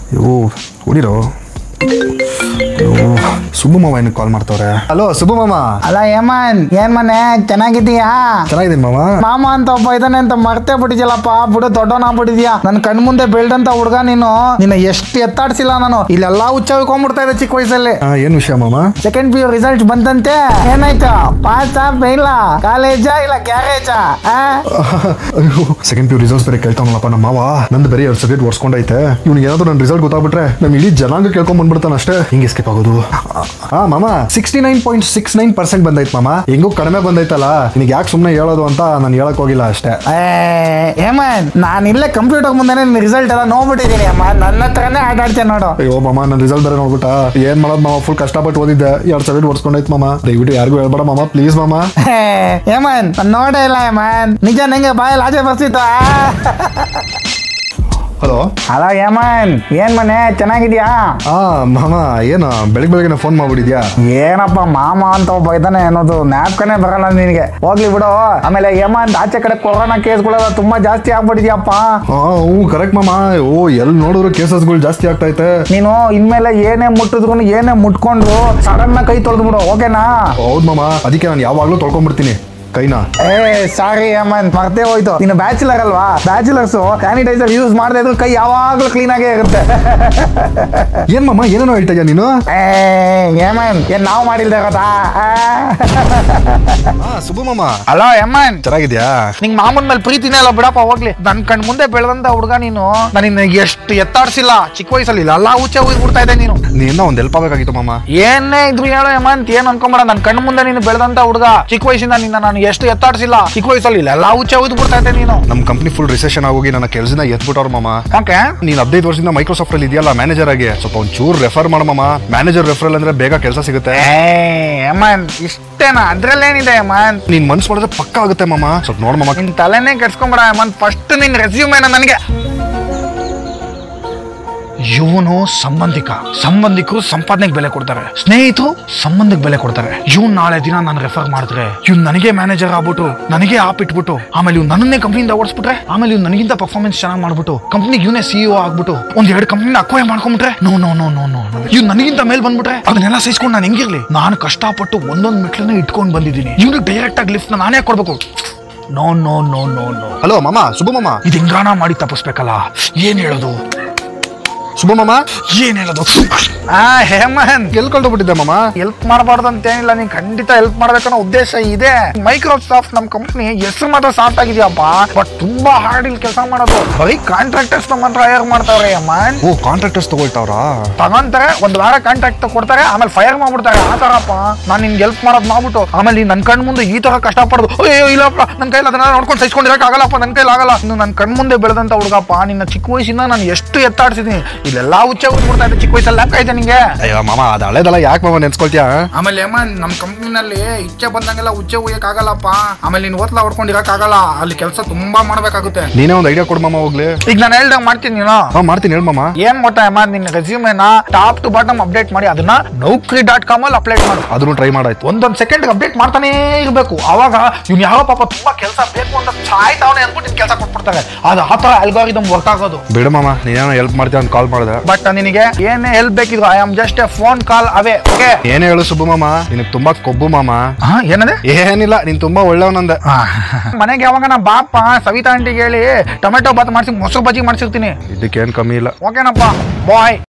ಅಯ್ಯೋ ಹೊಡಿರೋ ಅಯ್ಯೋ ಸುಬ್ಬು ಮಾವ ಏನಕ್ಕೆ ಕಾಲ್ ಮಾಡ್ತವ್ರೆ ಹಲೋ ಸುಬ್ಬು ಮಾಮ ಅಲ್ಲ ಹೇಮನ್ ಏನ್ ಮನೆ ಚೆನ್ನಾಗಿದ್ದೀಯಾ ಚೆನ್ನಾಗಿದ್ದೀನಿ ಮಾಮ ಮಾಮ ಅಂತ ಒಬ್ಬ ಇದ್ದಾನೆ ಅಂತ ಮರ್ತೇ ಬಿಟ್ಟಿದ್ಯಲ್ಲಪ್ಪ ಬಿಡು ದೊಡ್ಡವನಾಗ್ಬಿಟ್ಟಿದ್ಯಾ ನನ್ ಕಣ್ ಮುಂದೆ ಬೆಳ್ದಂತ ಹುಡ್ಗ ನೀನು ನಿನ್ನ ಎಷ್ಟು ಎತ್ತಾಡ್ಸಿಲ್ಲ ನಾನು ಇಲ್ಲೆಲ್ಲಾ ಹುಚ್ಚ ಹೋಗ್ಬಿಡ್ತಾ ಇದೆ ಚಿಕ್ಕ ವಯಸ್ಸಲ್ಲಿ ಆ, ಏನ್ ವಿಷಯ ಮಾಮ ಸೆಕೆಂಡ್ ಪಿ ಯು ರಿಸಲ್ಟ್ ಬಂತಂತೆ ಏನಾಯ್ತು ಪಾಸ್ ಇಲ್ಲ ಕಾಲೇಜಾ ಇಲ್ಲ ಗ್ಯಾರೇಜಾ ಅಯ್ಯೋ ಸೆಕೆಂಡ್ ಪಿ ರಿಸಲ್ಟ್ಸ್ ಬೇರೆ ಕೇಳ್ತಾವನಲ್ಲಪ್ಪ ನಮ್ಮ ಮಾವ ನಂದು ಬೇರೆ ಎರಡು ಸಬ್ಜೆಕ್ಟ್ ಓಡಿಸ್ಕೊಂಡೈತೆ ಇವ್ನಿಗೆ ಏನಾದ್ರು ನನ್ನ ರಿಸಲ್ಟ್ ಗೊತ್ತಾಗ್ಬಿಟ್ರೆ ನಮ್ಮ ಇಡೀ ಜನಾಂಗ ಕೇಳ್ಕೊಂಡ್ ಬಂದ್ಬಿಡ್ತಾನೆ ಅಷ್ಟೇ ಹಿಂಗೆ ಎಸ್ಕೇಪ್ ಆಗೋದು ಹಾ ಮಾಮ sixty nine point six nine percent ಬಂದೈತೆ ಮಾಮ ಹೆಂಗೂ ಕಡಿಮೆ ಬಂದೈತಲ್ಲ ನಿನಗೆ ಯಾಕೆ ಸುಮ್ಮನೆ ಹೇಳೋದು ಅಂತ ನಾನು ಹೇಳಕ್ ಹೋಗಿಲ್ಲ ಅಷ್ಟೇ ಹೇಮನ್ ನಾನು ಇಲ್ಲೇ ಕಂಪ್ಯೂಟರ್ ಮುಂದೆ ನಿನ್ನ ರಿಸಲ್ಟ್ ಎಲ್ಲ ನೋಡ್ಬಿಟ್ಟಿದ್ದೀನಿ ಅಮ್ಮ ನನ್ನ ಹತ್ರನೇ ಆಟ ಆಡ್ತೇನೆ ನೋಡು ಅಯ್ಯೋ ಮಾಮ ನನ್ನ ರಿಸಲ್ಟ್ ಬೇರೆ ನೋಡ್ಬಿಟ್ಟ ಏನ್ ಮಾಡೋದು ಮಾಮ ಫುಲ್ ಕಷ್ಟಪಟ್ಟು ಓದಿದ್ದೆ ಎರಡು ಸಬ್ಜೆಕ್ಟ್ ಓಡಿಸ್ಕೊಂಡೈತೆ ಮಾಮ ದಯವಿಟ್ಟು ಯಾರಿಗೂ ಹೇಳ್ಬೇಡ ಮಾಮ ಪ್ಲೀಸ್ ಮಾಮ ಹೇ, ಹೇಮನ್ ನಾನ್ ನೋಡೇ ಇಲ್ಲ ಹೇಮನ್ ನಿಜ ನಂಗೆ ಬಾಯಲ್ಲಿ ಆಚೆ ಬರ್ತಿತ್ತು ಹಲೋ ಹಲೋ ಹೇಮನ್ ಏನ್ ಮನೆ ಚೆನ್ನಾಗಿದ್ಯಾ ಆ ಮಾಮ ಏನು ಬೆಳಿಗ್ಗೆ ಬೆಳಗ್ಗೆ ಫೋನ್ ಮಾಡ್ಬಿಟ್ಟಿದ್ಯಾ ಏನಪ್ಪ ಮಾಮ ಅಂತ ಒಬ್ಬ ಇದ್ದಾನೆ ಅನ್ನೋದು ನ್ಯಾಪ್ಕನೇ ಬರಲ್ಲ ನಿನಗೆ ಹೋಗ್ಲಿ ಬಿಡು ಆಮೇಲೆ ಹೇಮಂತ್ ಆಚೆ ಕಡೆ ಕೊರೋನಾ ಕೇಸ್ಗಳೆಲ್ಲ ತುಂಬಾ ಜಾಸ್ತಿ ಆಗ್ಬಿಟ್ಟಿದ್ಯಪ್ಪ ಹಾ ಹ್ಞೂ ಕರೆಕ್ಟ್ ಮಾಮ ಓ ಎಲ್ಲಿ ನೋಡಿದ್ರು ಕೇಸಸ್ಗಳು ಜಾಸ್ತಿ ಆಗ್ತೈತೆ ನೀನು ಇನ್ಮೇಲೆ ಏನೇ ಮುಟ್ಟಿದ್ರು ಏನೇ ಮುಟ್ಕೊಂಡ್ರು ಸಡನ್ ಕೈ ತೊಳೆದು ಬಿಡು ಓಕೆನಾ ಹೌದು ಮಾಮ ಅದಕ್ಕೆ ನಾನು ಯಾವಾಗಲೂ ತೊಳ್ಕೊಂಡ್ಬಿಡ್ತೀನಿ ಕೈನ ಏ ಸಾರಿ ಹೇಮಂತ್ ಮರ್ತೇ ಹೋಯ್ತು ನೀನು ಬ್ಯಾಚುಲರ್ ಅಲ್ವಾ ಬ್ಯಾಚುಲರ್ಸ್ ಸ್ಯಾನಿಟೈಸರ್ ಯೂಸ್ ಮಾಡದೇ ಇದ್ರು ಕೈ ಯಾವಾಗ್ಲೂ ಕ್ಲೀನ್ ಆಗೇ ಇರುತ್ತೆ ಏನ್ ಮಾಮ ಏನೇನೋ ಹೇಳ್ತಾ ಇದೀಯ ನೀನು ಏ ಹೇಮಂತ್ ಏನ್ ನಾವು ಮಾಡಿಲ್ದೆ ಗೊತ್ತಾ ಹಾ ಸುಬ್ಬು ಮಾಮ ಹಲೋ ಹೇಮಂತ್ ಚೆನ್ನಾಗಿದ್ಯಾ ನಿಂಗ್ ಮಾಮನ್ ಮೇಲೆ ಪ್ರೀತಿನೇ ಇಲ್ಲ ಬಿಡಪ್ಪ ಹೋಗ್ಲಿ ನನ್ ಕಣ್ ಮುಂದೆ ಬೆಳೆದಂತ ಹುಡುಗ ನೀನು ನಾನು ಎಷ್ಟು ಎತ್ತಾಡ್ಸಿಲ್ಲ ಚಿಕ್ಕ ವಯಸ್ಸಲ್ಲಿ ಇಲ್ಲ ಎಲ್ಲ ಹುಚ್ಚೆ ಹೋಗಿ ಬಿಡ್ತಾ ಇದ್ದೆ ನೀನು ನೀನ ಒಂದ್ ಹೆಲ್ಪ್ ಆಗಬೇಕಾಗಿತ್ತು ಮಾಮ ಏನೇ ಇದ್ರು ಹೇಳು ಹೇಮಂತ್ ಏನ್ ಅನ್ಕೊಂಬೇಡ ನನ್ ಕಣ್ ಮುಂದೆ ನೀನು ಬೆಳೆದಂತ ಹುಡುಗ ಚಿಕ್ಕ ವಯಸ್ಸಿಂದ ನಿನ್ನ ನಾನು ಎಷ್ಟು ಎತ್ತಾಡ್ಸಿಲ್ಲ ಚಿಕ್ಕ ವಯಸ್ಸಲ್ಲಿ ಇಲ್ಲ ಎಲ್ಲ ಹುಚ್ಚೆ ಹೋಗಿ ಬಿಡ್ತಾ ಇದ್ದೆ ನೀನು ನಮ್ ಕಂಪ್ನಿ ಫುಲ್ ರಿಸೆಷನ್ ಆಗೋಗಿ ನನ್ನ ಕೆಲಸನ ಎತ್ಬಿಟ್ಟವ್ರ ಮಾಮ ಓಕೆ ನೀನ್ ಹದಿನೈದು ವರ್ಷದಿಂದ ಮೈಕ್ರೋಸಾಫ್ಟ್ ಅಲ್ಲಿ ಇದೆಯಲ್ಲ ಮ್ಯಾನೇಜರ್ ಆಗಿ ಸ್ವಲ್ಪ ಒಂದ್ ಚೂರ್ ರೆಫರ್ ಮಾಡ ಮಾಮ ಮ್ಯಾನೇಜರ್ ರೆಫರಲ್ ಅಂದ್ರೆ ಬೇಗ ಕೆಲಸ ಸಿಗುತ್ತೆ ಹೇಮಂತ್ ಇಷ್ಟೇನಾ ಅದ್ರಲ್ಲೇನಿದೆ ಹೇಮಂತ್ ನೀನ್ ಮನ್ಸ್ ಮಾಡಿದ್ರೆ ಪಕ್ಕ ಆಗುತ್ತೆ ಮಾಮ ಸ್ವಲ್ಪ ನೋಡ್ ಮಾಮ ನಿನ್ ತಲೆನೇ ಕೆಡ್ಸ್ಕೊಂಬೇಡ ಹೇಮಂತ್ ಫಸ್ಟ್ ನಿನ್ ರೆಸ್ಯೂಮೇನ ನನಗೆ ಇವನು ಸಂಬಂಧಿಕ ಸಂಬಂಧಿಕರು ಸಂಪಾದನೆಗೆ ಬೆಲೆ ಕೊಡ್ತಾರೆ ಸ್ನೇಹಿತರು ಸಂಬಂಧಕ್ಕೆ ಬೆಲೆ ಕೊಡ್ತಾರೆ ಇವ್ನು ನಾಳೆ ದಿನ ನಾನು ರೆಫರ್ ಮಾಡಿದ್ರೆ ಇವ್ನು ನನಗೆ ಮ್ಯಾನೇಜರ್ ಆಗ್ಬಿಟ್ಟು ನನಗೆ ಆಪ್ ಇಟ್ಬಿಟ್ಟು ಆಮೇಲೆ ಇವ್ನು ನನ್ನನ್ನೇ ಕಂಪ್ನಿಯಿಂದ ಓಡಿಸ್ಬಿಟ್ರೆ ಆಮೇಲೆ ಇವ್ನು ನನಗಿಂತ ಪರ್ಫಾರ್ಮೆನ್ಸ್ ಚೆನ್ನಾಗಿ ಮಾಡ್ಬಿಟ್ಟು ಕಂಪ್ನಿಗೆ ಇವನೇ ಸಿಇಒ ಆಗ್ಬಿಟ್ಟು ಒಂದ್ ಎರಡು ಕಂಪ್ನಿನ ಅಕ್ವೈ ಮಾಡ್ಕೊಂಡ್ಬಿಟ್ರೆ no no no no no ಇವ್ನು ನನಗಿಂತ ಮೇಲೆ ಬಂದ್ಬಿಟ್ರೆ ಅದನ್ನೆಲ್ಲ ಸಹಿಸ್ಕೊಂಡು ನಾನು ಹೆಂಗಿರ್ಲಿ ನಾನು ಕಷ್ಟಪಟ್ಟು ಒಂದೊಂದು ಮೆಟ್ಲನ್ನ ಇಟ್ಕೊಂಡು ಬಂದಿದ್ದೀನಿ ಇವ್ನಿಗೆ ಡೈರೆಕ್ಟ್ ಆಗಿ ಲಿಫ್ಟ್ ನಾನೇ ಕೊಡ್ಬೇಕು no no no no no hello ಮಾಮ ಸುಬ್ಬು ಮಾಮ ಇದು ಹೆಂಗಾನ ಮಾಡಿ ತಪ್ಪಿಸ್ಬೇಕಲ್ಲ ಏನ್ ಹೇಳೋದು ಸುಬ್ಬು ಮಾಮ ಏನ್ ಹೇಳೋದು ಆ ಹೇಮಂತ್ ಎಲ್ ಕಳ್ದೋಗ್ಬಿಟ್ಟಿದ್ದೆ ಮಾಮ ಹೆಲ್ಪ್ ಮಾಡಬಾರ್ದು ಅಂತ ಏನಿಲ್ಲ ನೀನ್ ಖಂಡಿತ ಹೆಲ್ಪ್ ಮಾಡ್ಬೇಕನ್ನೋ ಉದ್ದೇಶ ಇದೆ ಮೈಕ್ರೋಸಾಫ್ಟ್ ನಮ್ ಕಂಪ್ನಿ ಹೆಸರು ಮಾತ್ರ ಸಾಫ್ಟ್ ಆಗಿದ್ಯಪ್ಪ ಬಟ್ ತುಂಬಾ ಹಾರ್ಡ್ ಇಲ್ಲಿ ಕೆಲಸ ಮಾಡೋದು ಬರೀ ಕಾಂಟ್ರಾಕ್ಟರ್ಸ್ ಮಾತ್ರ ಹೈರ್ ಮಾಡ್ತಾವ್ರೆ ಅಮ್ಮನ್ ಓ ಕಾಂಟ್ರಾಕ್ಟರ್ಸ್ ತಗೊಳ್ತಾವ್ರಾ ತಗೊಂತಾರೆ ಒಂದ್ ವಾರ ಕಾಂಟ್ರಾಕ್ಟ್ ಕೊಡ್ತಾರೆ ಆಮೇಲೆ ಫೈರ್ ಮಾಡ್ಬಿಡ್ತಾರೆ ಆ ತರಪ್ಪ ನಾನು ನಿನ್ಗೆ ಹೆಲ್ಪ್ ಮಾಡೋದ್ ಮಾಡ್ಬಿಟ್ಟು ಆಮೇಲೆ ನೀನ್ ನನ್ ಕಣ್ ಮುಂದೆ ಈ ತರ ಕಷ್ಟ ಪಡೋದು ಅಯ್ಯೋ ಇಲ್ಲಪ್ಪ ನನ್ ಕೈಲಿ ಅದನ್ನ ನೋಡ್ಕೊಂಡು ಸಹಿಸ್ಕೊಂಡಿರಕ್ ಆಗಲ್ಲಪ್ಪ ನನ್ ಕೈಲಿ ಆಗಲ್ಲ ಇನ್ನು ನನ್ ಕಣ್ ಮುಂದೆ ಬೆಳೆದಂತ ಹುಡುಗಪ್ಪ ನಿನ್ನ ಚಿಕ್ಕ ವಯಸ್ಸಿಂದ ನಾನು ಎಷ್ಟು ಎತ್ತಾಡ್ಸಿದೀನಿ ಇಲ್ಲೆಲ್ಲ ಹುಚ್ಚ ಬಿಡ್ತಾ ಇದೆ ಚಿಕ್ಕ ವಯಸ್ಸಲ್ಲಿ ಯಾಕಾಯ್ತು ನಿಂಗೆ ಅಯ್ಯೋ ಮಾಮ ಅದು ಹಳೆದಲ್ಲ ಯಾಕೆ ಮಾಮ ನೆನ್ಸ್ಕೊಳ್ತೀಯಾ ಆಮೇಲೆ ಅಮ್ಮ ನಮ್ಮ ಕಂಪ್ನಿನಲ್ಲಿ ಇಚ್ಛೆ ಬಂದಂಗೆಲ್ಲ ಉಚ್ಚೆ ಉಯ್ಯಕ್ ಆಗಲ್ಲಪ್ಪ ಆಮೇಲೆ ನೀನು ಓತ್ಲ ಹೊಡ್ಕೊಂಡಿರಕ್ ಆಗಲ್ಲ ಅಲ್ಲಿ ಕೆಲಸ ತುಂಬಾ ಮಾಡ್ಬೇಕಾಗುತ್ತೆ ನೀನೇ ಒಂದು ಐಡಿಯಾ ಕೊಡು ಮಾಮ ಹೋಗ್ಲಿ ಈಗ ನಾನು ಹೇಳ್ದಂಗ್ ಮಾಡ್ತೀನಿ ನೀನು ಹಾ ಮಾಡ್ತೀನಿ ಹೇಳು ಮಾಮ ಏನ್ ಗೊತ್ತಾ ಅಮ್ಮ ನಿನ್ನ ರೆಸ್ಯೂಮೆನ ಟಾಪ್ ಟು ಬಾಟಮ್ ಅಪ್ಡೇಟ್ ಮಾಡಿ ಅದನ್ನ ನೌಕರಿ ಡಾಟ್ ಕಾಮ್ ಅಲ್ಲಿ ಅಪ್ಡೇಟ್ ಮಾಡು ಅದನ್ನು ಟ್ರೈ ಮಾಡಾಯ್ತು ಒಂದೊಂದ್ ಸೆಕೆಂಡ್ ಅಪ್ಡೇಟ್ ಮಾಡ್ತಾನೇ ಇರಬೇಕು ಅವಾಗ ಇವ್ನು ಯಾವ ಪಾಪ ತುಂಬಾ ಕೆಲಸ ಬೇಕು ಅಂತ ಸಾಯ್ತಾವನೆ ಅನ್ಬಿಟ್ಟು ಕೆಲಸ ಕೊಟ್ಬಿಡ್ತಾರೆ ಅದು ಆ ತರ ಅಲ್ಗಾರಿದಮ್ ವರ್ಕ್ ಆಗೋದು ಬಿಡು ಮಾಮ ನೀನೇನೋ ಹೆಲ್ಪ್ ಮಾಡ್ತೀಯ ಅಂತ ಕಾಲ್ ಮಾಡಿದೆ ಬಟ್ ನಿನಗೆ ಏನೇ ಹೆಲ್ಪ್ ಬೇಕಿದ್ರು I am just a phone call away okay ಏನೇ ಹೇಳು ಸುಬ್ಬು ಮಾಮ ನಿನಗೆ ತುಂಬಾ ಕೊಬ್ಬು ಮಾಮ ಏನದೆ ಏನಿಲ್ಲ ನೀನ್ ತುಂಬಾ ಒಳ್ಳೆಯವನಂದೆ ಮನೆಗೆ ಯಾವಾಗ ನಾ ಬಾಪ ಸವಿತಾ ಆಂಟಿಗೆ ಹೇಳಿ ಟೊಮೆಟೊ ಬಾತ್ ಮಾಡಿಸಿ ಮೊಸರು ಬಜ್ಜಿ ಮಾಡ್ಸಿರ್ತೀನಿ ಇದಕ್ಕೇನ್ ಕಮ್ಮಿ ಇಲ್ಲ ಓಕೆನಪ್ಪ ಬಾಯ್